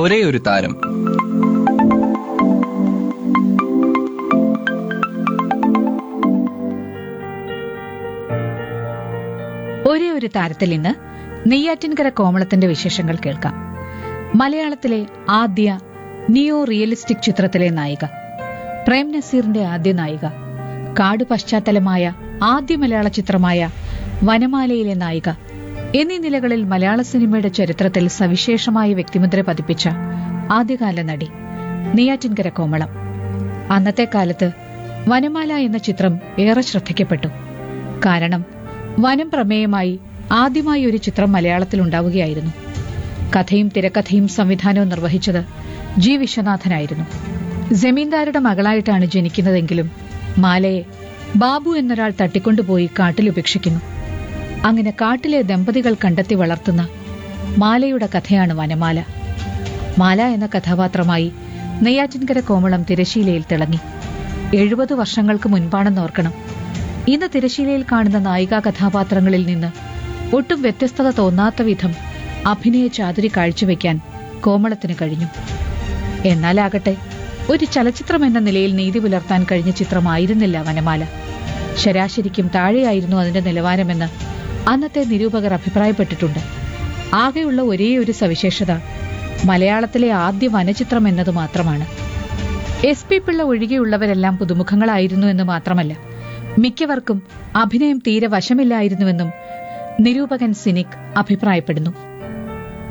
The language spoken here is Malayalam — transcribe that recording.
ഒരേ ഒരു താരം ഒരേ ഒരു താരത്തിൽ ഇന്ന് നെയ്യാറ്റിൻകര കോമളത്തിന്റെ വിശേഷങ്ങൾ കേൾക്കാം മലയാളത്തിലെ ആദ്യ നിയോ റിയലിസ്റ്റിക് ചിത്രത്തിലെ നായിക പ്രേം നസീറിന്റെ ആദ്യ നായിക കാട് പശ്ചാത്തലമായ ആദ്യ മലയാള ചിത്രമായ വനമാലയിലെ നായിക എന്നീ നിലകളിൽ മലയാള സിനിമയുടെ ചരിത്രത്തിൽ സവിശേഷമായ വ്യക്തിമുദ്ര പതിപ്പിച്ച ആദ്യകാല നടി നെയ്യാറ്റിൻകര കോമളം അന്നത്തെ കാലത്ത് വനമാല എന്ന ചിത്രം ഏറെ ശ്രദ്ധിക്കപ്പെട്ടു കാരണം വനം പ്രമേയമായി ആദ്യമായി ഒരു ചിത്രം മലയാളത്തിൽ ഉണ്ടാവുകയായിരുന്നു കഥയും തിരക്കഥയും സംവിധാനവും നിർവഹിച്ചത് ജി വിശ്വനാഥനായിരുന്നു ജമീന്ദാരുടെ മകളായിട്ടാണ് ജനിക്കുന്നതെങ്കിലും മാലയെ ബാബു എന്നൊരാൾ തട്ടിക്കൊണ്ടുപോയി കാട്ടിൽ ഉപേക്ഷിക്കുന്നു അങ്ങനെ കാട്ടിലെ ദമ്പതികൾ കണ്ടെത്തി വളർത്തുന്ന മാലയുടെ കഥയാണ് വനമാല മാല എന്ന കഥാപാത്രമായി നെയ്യാറ്റിൻകര കോമളം തിരശീലയിൽ തിളങ്ങി എഴുപത് വർഷങ്ങൾക്ക് മുൻപാണെന്ന് ഓർക്കണം ഇന്ന് തിരശീലയിൽ കാണുന്ന നായികാ കഥാപാത്രങ്ങളിൽ നിന്ന് ഒട്ടും വ്യത്യസ്തത തോന്നാത്ത വിധം അഭിനയ ചാതുരി കാഴ്ചവെക്കാൻ കോമളത്തിന് കഴിഞ്ഞു എന്നാലാകട്ടെ ഒരു ചലച്ചിത്രം എന്ന നിലയിൽ നീതി പുലർത്താൻ കഴിഞ്ഞ ചിത്രമായിരുന്നില്ല വനമാല ശരാശരിക്കും താഴെയായിരുന്നു അതിന്റെ നിലവാരമെന്ന് അന്നത്തെ നിരൂപകർ അഭിപ്രായപ്പെട്ടിട്ടുണ്ട് ആകെയുള്ള ഒരേ ഒരു സവിശേഷത മലയാളത്തിലെ ആദ്യ വനചിത്രം എന്നത് മാത്രമാണ് എസ് പി പിള്ള ഒഴികെയുള്ളവരെല്ലാം പുതുമുഖങ്ങളായിരുന്നു എന്ന് മാത്രമല്ല മിക്കവർക്കും അഭിനയം തീരെ വശമില്ലായിരുന്നുവെന്നും നിരൂപകൻ സിനിക് അഭിപ്രായപ്പെടുന്നു